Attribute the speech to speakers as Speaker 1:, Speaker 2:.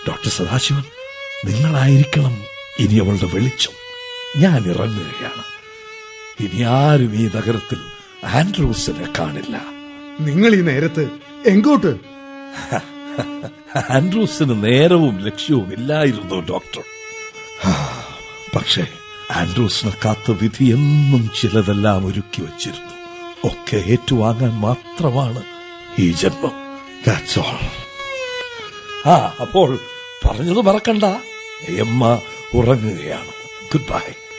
Speaker 1: Doctor Sadasivan നിങ്ങളായിരിക്കണം ഇനി അവളുടെ വെളിച്ചം ഞാൻ ഇറങ്ങുകയാണ് ഇനി ആരും ഈ നഗരത്തിൽ ആൻഡ്രൂസിനെ കാണില്ല
Speaker 2: നിങ്ങൾ ഈ നേരത്ത് എങ്കോട്ട്
Speaker 1: ആൻഡ്രൂസിന് നേരവും ലക്ഷ്യവും ഇല്ലായിരുന്നു ഡോക്ടർ ഹാ, പക്ഷേ ആൻഡ്രൂസിനെ കാത്ത വിധി എന്നും ചിലതെല്ലാം ഒരുക്കി വച്ചിരുന്നു ഒക്കെ ഏറ്റുവാങ്ങാൻ മാത്രമാണ് ഈ ജന്മം That's all. ആ അപ്പോൾ പറഞ്ഞത് മറക്കണ്ട എമ്മ ഉറങ്ങുകയാണ് ഗുഡ് ബൈ